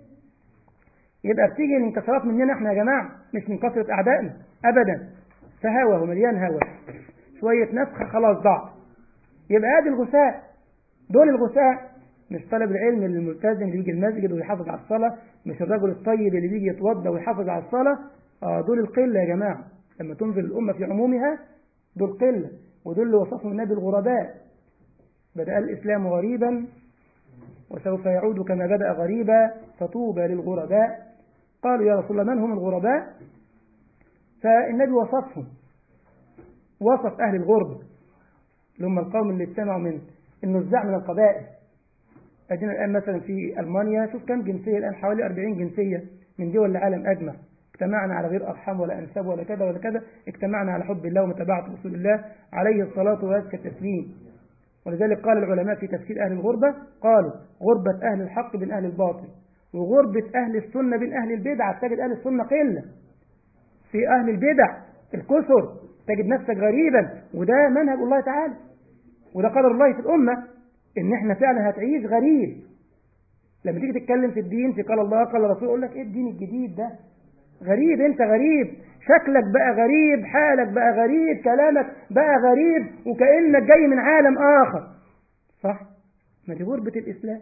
يبقى بتيجي الانكسارات مننا احنا يا جماعة مش من كثرة أعدائنا أبدا فهوى ومليان هوى شوية نفخ خلاص ضاع يبقى ادي الغثاء دول الغثاء مش طالب العلم اللي الملتزم اللي بيجي المسجد ويحافظ على الصلاة مش الرجل الطيب اللي بيجي يتوضى ويحافظ على الصلاة آه دول القلة يا جماعة لما تنزل الأمة في عمومها دول قلة ودول اللي وصفهم النبي الغرباء بدأ الإسلام غريبا وسوف يعود كما بدأ غريبا فطوبى للغرباء قالوا يا رسول الله من هم الغرباء فالنبي وصفهم وصف أهل الغربة اللي هم القوم اللي اجتمعوا من النزاع من القبائل أدينا الآن مثلا في ألمانيا شوف كم جنسية الآن حوالي 40 جنسية من دول العالم أجمع اجتمعنا على غير أرحام ولا أنساب ولا كذا ولا كذا اجتمعنا على حب الله ومتابعة رسول الله عليه الصلاة وأزكى التسليم ولذلك قال العلماء في تفسير أهل الغربة قالوا غربة أهل الحق بين أهل الباطل وغربة أهل السنة بين أهل البدع تجد أهل السنة قلة في أهل البدع الكسر تجد نفسك غريبا وده منهج الله تعالى وده قدر الله في الأمة إن إحنا فعلا هتعيش غريب لما تيجي تتكلم في الدين في قال الله قال الرسول يقول لك إيه الدين الجديد ده غريب أنت غريب شكلك بقى غريب حالك بقى غريب كلامك بقى غريب وكأنك جاي من عالم آخر صح ما دي غربة الإسلام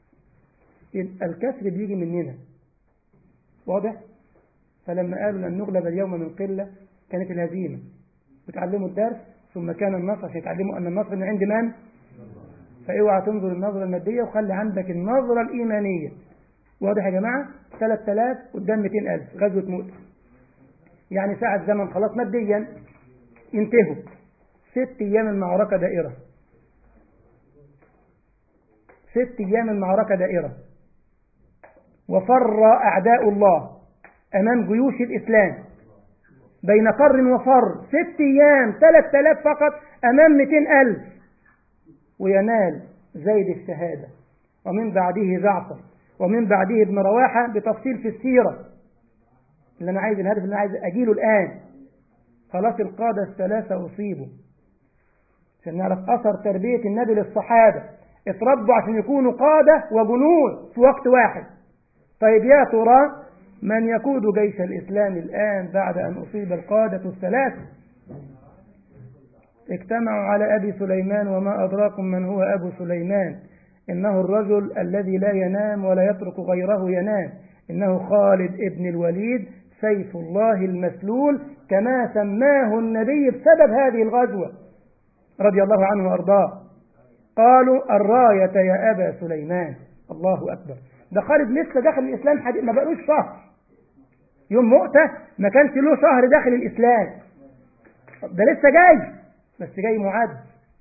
الكسر بيجي مننا واضح فلما قالوا لن نغلب اليوم من قلة كانت الهزيمة وتعلموا الدرس ثم كان النصر عشان يتعلموا أن النصر من عند من فاوعى تنظر النظرة المادية وخلي عندك النظرة الإيمانية واضح يا جماعة 3000 قدام 200000 غزوة مؤتة يعني ساعة زمن خلاص ماديا ينتهوا ست أيام المعركة دائرة ست أيام المعركة دائرة وفر أعداء الله أمام جيوش الإسلام بين فر وفر ست أيام ثلاث آلاف فقط أمام مئتين ألف وينال زيد الشهادة ومن بعده جعفر ومن بعده ابن رواحة بتفصيل في السيرة اللي أنا عايز الهدف اللي أنا عايز أجيله الآن خلاص القادة الثلاثة أصيبوا عشان نعرف أثر تربية النبي للصحابة اتربوا عشان يكونوا قادة وجنود في وقت واحد طيب يا ترى من يقود جيش الإسلام الآن بعد أن أصيب القادة الثلاثة اجتمعوا على أبي سليمان وما أدراكم من هو أبو سليمان إنه الرجل الذي لا ينام ولا يترك غيره ينام إنه خالد ابن الوليد سيف الله المسلول كما سماه النبي بسبب هذه الغزوة رضي الله عنه وأرضاه قالوا الراية يا أبا سليمان الله أكبر ده خالد لسه داخل الإسلام حديث ما بقالوش شهر يوم مؤتة ما كانش له شهر داخل الإسلام ده لسه جاي بس جاي معد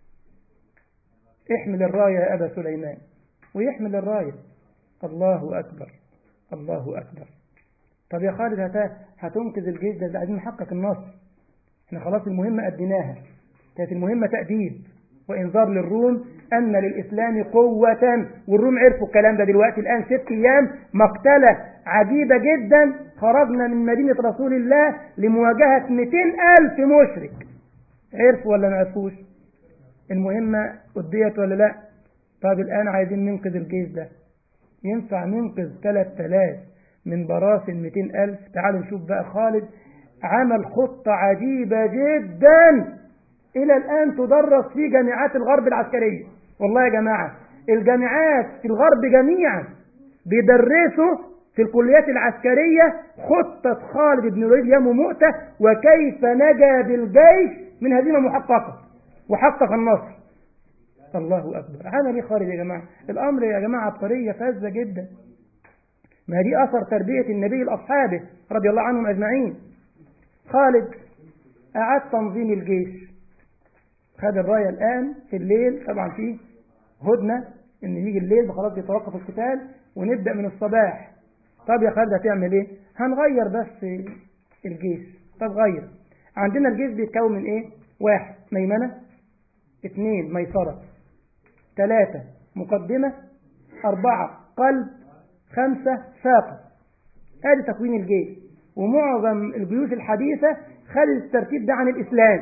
احمل الراية يا أبا سليمان ويحمل الراية الله أكبر الله أكبر طب يا خالد هتا هتنقذ الجيش ده عايزين نحقق النصر احنا خلاص المهمة أديناها كانت المهمة تأديب وإنذار للروم أن للإسلام قوة والروم عرفوا الكلام ده دلوقتي الآن ست أيام مقتلة عجيبة جدا خرجنا من مدينة رسول الله لمواجهة 200 ألف مشرك عرفوا ولا ما عرفوش المهمة أديت ولا لا طب الآن عايزين ننقذ الجيش ده ينفع ننقذ 3000 من براسل 200 ألف تعالوا نشوف بقى خالد عمل خطة عجيبة جدا إلى الآن تدرس في جامعات الغرب العسكرية والله يا جماعة الجامعات في الغرب جميعا بيدرسوا في الكليات العسكرية خطة خالد بن الوليد يوم مؤتة وكيف نجا بالجيش من هزيمة محققة وحقق النصر الله أكبر عمل إيه خالد يا جماعة الأمر يا جماعة عبقرية فازة جدا ما دي أثر تربية النبي لأصحابه رضي الله عنهم أجمعين خالد أعاد تنظيم الجيش خد الراية الآن في الليل طبعا فيه هدنة إن يجي الليل خلاص يتوقف القتال ونبدأ من الصباح طب يا خالد هتعمل إيه؟ هنغير بس الجيش طب غير عندنا الجيش بيتكون من إيه؟ واحد ميمنة اثنين ميسرة ثلاثة مقدمة أربعة قلب خمسة ساقة ادي تكوين الجيش ومعظم الجيوش الحديثة خلت الترتيب ده عن الإسلام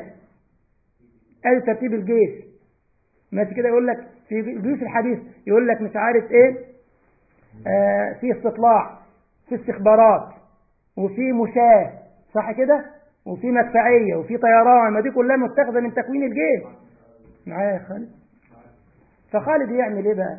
ادي ترتيب الجيش ماشي كده يقول لك في الجيوش الحديث يقول لك مش عارف ايه آه في استطلاع في استخبارات وفي مشاة صح كده وفي مدفعية وفي طيران ما دي كلها متخذة من تكوين الجيش معايا يا خالد فخالد يعمل ايه بقى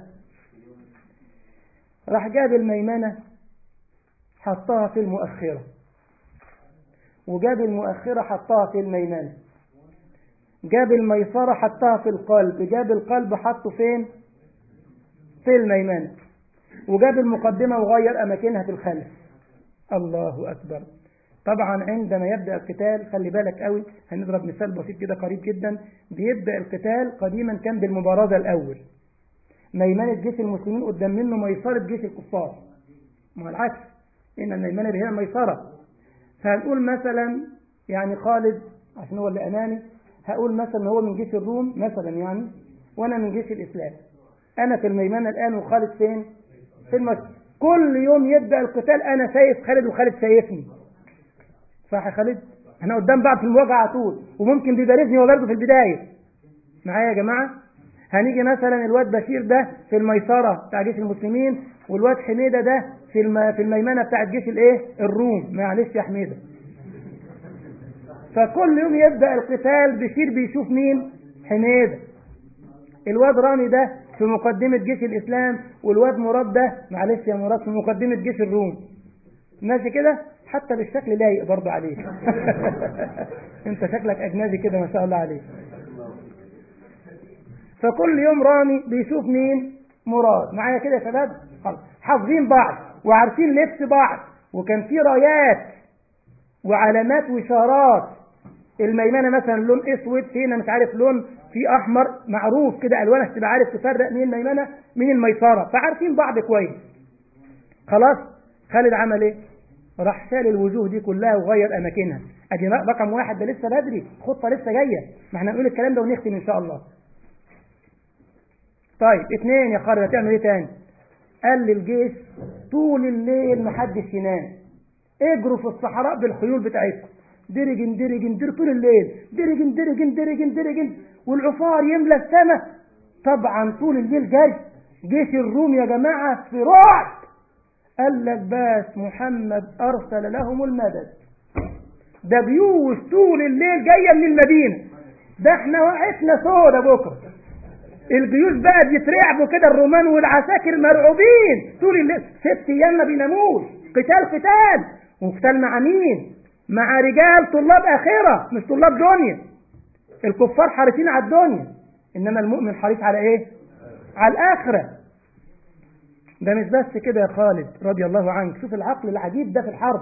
راح جاب الميمنة حطها في المؤخرة وجاب المؤخرة حطها في الميمنة جاب الميسرة حطها في القلب جاب القلب حطه فين في الميمنة وجاب المقدمة وغير أماكنها في الخلف الله أكبر طبعا عندما يبدأ القتال خلي بالك قوي هنضرب مثال بسيط كده قريب جدا بيبدأ القتال قديما كان بالمبارزة الأول ميمنة جيش المسلمين قدام منه ميسرة جيش الكفار ما العكس إن الميمنة هنا ميسرة فهنقول مثلا يعني خالد عشان هو اللي أمامي هقول مثلا هو من جيش الروم مثلا يعني وأنا من جيش الإسلام أنا في الميمنة الآن وخالد فين؟ في المسجد كل يوم يبدأ القتال أنا شايف خالد وخالد شايفني صح يا خالد؟ احنا قدام بعض في المواجهة على طول وممكن بيبارزني هو برضه في البداية معايا يا جماعة؟ هنيجي مثلا الواد بشير ده في الميسرة بتاع جيش المسلمين والواد حميدة ده في الم... في الميمنة بتاع جيش الايه؟ الروم معلش يا حميدة فكل يوم يبدأ القتال بشير بيشوف مين؟ حميدة الواد رامي ده في مقدمة جيش الإسلام والواد مراد ده معلش يا مراد في مقدمة جيش الروم ماشي كده حتى بالشكل لايق برضه عليك انت شكلك أجنبي كده ما شاء الله عليك فكل يوم رامي بيشوف مين مراد معايا كده يا شباب حافظين بعض وعارفين لبس بعض وكان في رايات وعلامات وإشارات الميمنة مثلا لون اسود هنا مش عارف لون في احمر معروف كده الوانك تبقى عارف تفرق مين الميمنة مين الميسرة فعارفين بعض كويس خلاص خالد عمل ايه راح شال الوجوه دي كلها وغير اماكنها ادي رقم واحد ده لسه بدري خطة لسه جاية ما احنا نقول الكلام ده ونختم ان شاء الله طيب اتنين يا خالد هتعمل ايه تاني قال للجيش طول الليل محدش ينام اجروا في الصحراء بالخيول بتاعتكم درجن درجن در طول الليل درجن درجن درجن درجن والعفار يملى السماء طبعا طول الليل جاي جيش الروم يا جماعة في رعب قال لك بس محمد أرسل لهم المدد ده جيوش طول الليل جاية من المدينة ده احنا وقتنا سودة بكرة الجيوش بقى بيترعبوا كده الرومان والعساكر مرعوبين طول الليل ست ايام ما بيناموش قتال قتال وقتال مع مين؟ مع رجال طلاب اخره مش طلاب دنيا الكفار حريصين على الدنيا انما المؤمن حريص على ايه؟ على الاخره ده مش بس كده يا خالد رضي الله عنك شوف العقل العجيب ده في الحرب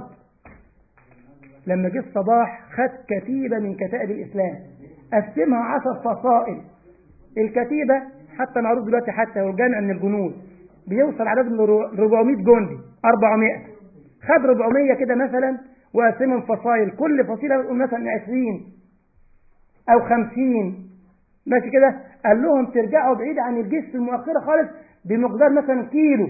لما جه الصباح خد كتيبة من كتائب الإسلام قسمها عشر فصائل الكتيبة حتى معروف دلوقتي حتى هو جامع من الجنود بيوصل عددهم ل 400 جندي 400 خد 400 كده مثلا وقسمهم فصائل كل فصيلة بتقول مثلا 20 أو 50 ماشي كده قال لهم ترجعوا بعيد عن الجيش في المؤخرة خالص بمقدار مثلا كيلو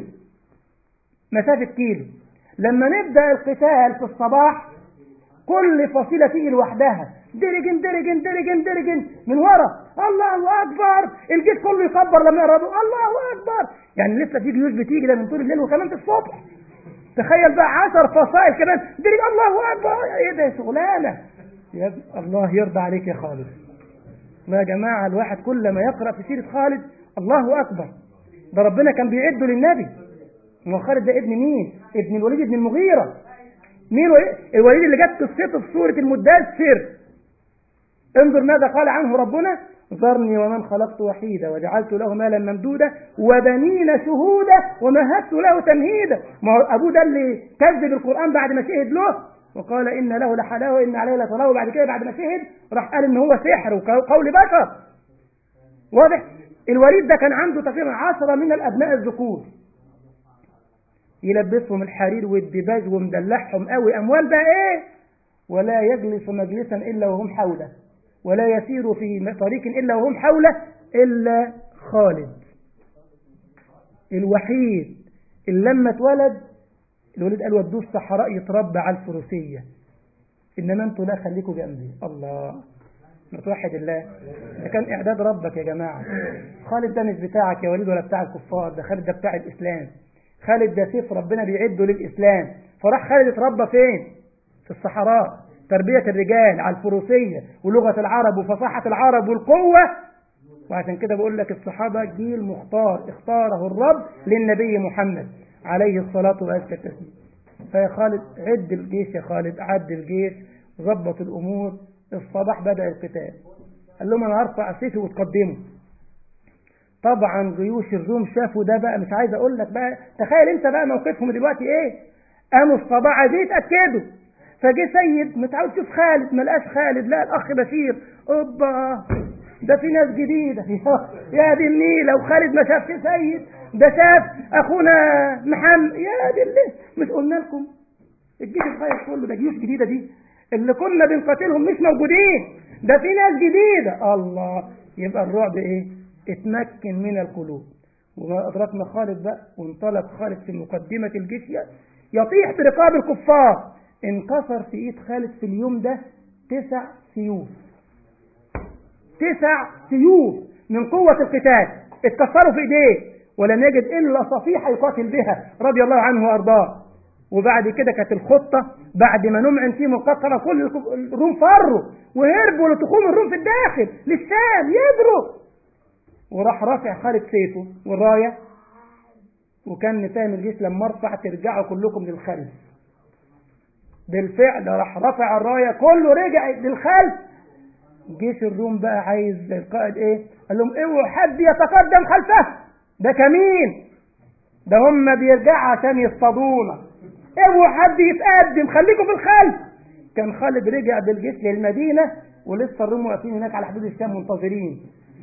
مسافة كيلو لما نبدأ القتال في الصباح كل فصيلة تيجي لوحدها درجن درجن درجن درجن من ورا الله أكبر الجيش كله يكبر لما يقربوا الله أكبر يعني لسه في جيوش بتيجي ده من طول الليل وكمان في الصبح تخيل بقى عشر فصائل كمان درج الله أكبر ايه ده شغلانة يا الله يرضى عليك يا خالد ما يا جماعة الواحد كل ما يقرأ في سيرة خالد الله أكبر ده ربنا كان بيعده للنبي ما خالد ده ابن مين ابن الوليد بن المغيرة مين الوليد اللي جت قصته في سورة المدثر انظر ماذا قال عنه ربنا ذرني ومن خلقت وحيدا وجعلت له مالا ممدودا وبنين شهودا ومهدت له تمهيدا ما هو ابوه ده اللي كذب القران بعد ما شهد له وقال ان له لحلاوه وان عليه لطلاوه بعد كده بعد ما شهد راح قال ان هو سحر وقول بشر واضح الوليد ده كان عنده تقريبا عشرة من الابناء الذكور يلبسهم الحرير والدباج ومدلعهم قوي اموال بقى ايه ولا يجلس مجلسا الا وهم حوله ولا يسير في طريق الا وهم حوله الا خالد الوحيد اللي لما اتولد الولد قال ودوه الصحراء يتربى على الفروسيه انما انتوا لا خليكم جنبي الله متوحد الله ده كان اعداد ربك يا جماعه خالد ده مش بتاعك يا وليد ولا بتاع الكفار ده خالد ده بتاع الاسلام خالد ده سيف ربنا بيعده للإسلام فراح خالد اتربى فين في الصحراء تربية الرجال على الفروسية ولغة العرب وفصاحة العرب والقوة وعشان كده بقول لك الصحابة جيل مختار اختاره الرب للنبي محمد عليه الصلاة والسلام فيا خالد عد الجيش يا خالد عد الجيش ظبط الأمور الصباح بدأ القتال قال لهم أنا هرفع سيفي وتقدموا طبعا جيوش الروم شافوا ده بقى مش عايز اقول لك بقى تخيل انت بقى موقفهم دلوقتي ايه قاموا الصباح عايزين يتاكدوا فجه سيد متعود يشوف خالد ما لقاش خالد لا الاخ بشير اوبا ده في ناس جديده يا دي النيله وخالد ما شافش سيد ده شاف اخونا محمد يا دي اللي مش قلنا لكم الجيش الخير كله ده جيوش جديده دي اللي كنا بنقاتلهم مش موجودين ده في ناس جديده الله يبقى الرعب ايه اتمكن من القلوب وما أدركنا خالد بقى وانطلق خالد في مقدمة الجيش يطيح برقاب الكفار انكسر في ايد خالد في اليوم ده تسع سيوف تسع سيوف من قوة القتال اتكسروا في ايديه ولم يجد الا صفيحة يقاتل بها رضي الله عنه وارضاه وبعد كده كانت الخطة بعد ما نمعن في مقطرة كل الروم فروا وهربوا لتخوم الروم في الداخل للشام يجروا وراح رافع خالد سيفه والراية وكان فاهم الجيش لما ارفع ترجعوا كلكم للخلف بالفعل راح رفع الراية كله رجع للخلف جيش الروم بقى عايز القائد ايه قال لهم اوعوا حد يتقدم خلفه ده كمين ده هم بيرجعوا عشان يصطادونا اوعوا حد يتقدم خليكم في الخلف كان خالد رجع بالجيش للمدينة ولسه الروم واقفين هناك على حدود الشام منتظرين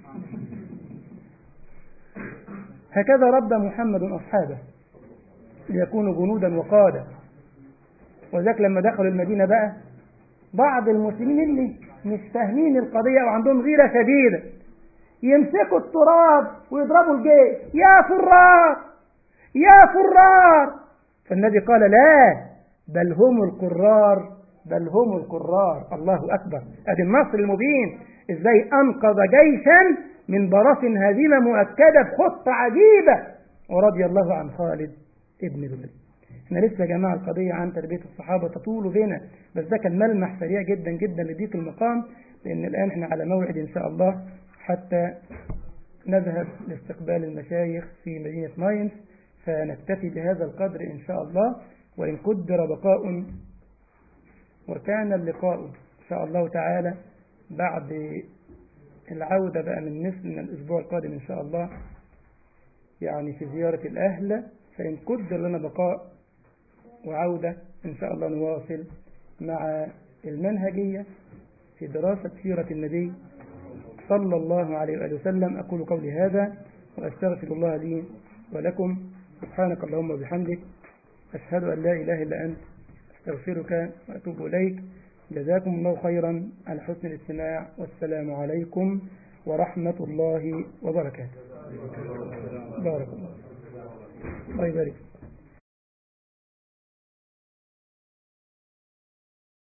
هكذا ربى محمد أصحابه ليكونوا جنودا وقادة وذاك لما دخلوا المدينة بقى بعض المسلمين اللي مش فاهمين القضية وعندهم غيرة شديدة يمسكوا التراب ويضربوا الجيش يا فرار يا فرار فالنبي قال لا بل هم القرار بل هم القرار الله أكبر أدي النصر المبين إزاي أنقذ جيشا من برص هزيمة مؤكدة بخطة عجيبة ورضي الله عن خالد ابن الوليد احنا لسه يا جماعة القضية عن تربية الصحابة تطول بنا بس ده كان ملمح سريع جدا جدا لضيق المقام لأن الآن احنا على موعد إن شاء الله حتى نذهب لاستقبال المشايخ في مدينة ماينز فنكتفي بهذا القدر إن شاء الله وإن قدر بقاء وكان اللقاء إن شاء الله تعالى بعد العودة بقى من نصف من الأسبوع القادم إن شاء الله يعني في زيارة الأهل فإن قدر لنا بقاء وعودة إن شاء الله نواصل مع المنهجية في دراسة سيرة النبي صلى الله عليه وآله وسلم أقول قولي هذا وأستغفر الله لي ولكم سبحانك اللهم وبحمدك أشهد أن لا إله إلا أنت أستغفرك وأتوب إليك جزاكم الله خيرا على حسن الاستماع والسلام عليكم ورحمة الله وبركاته بارك الله الله يبارك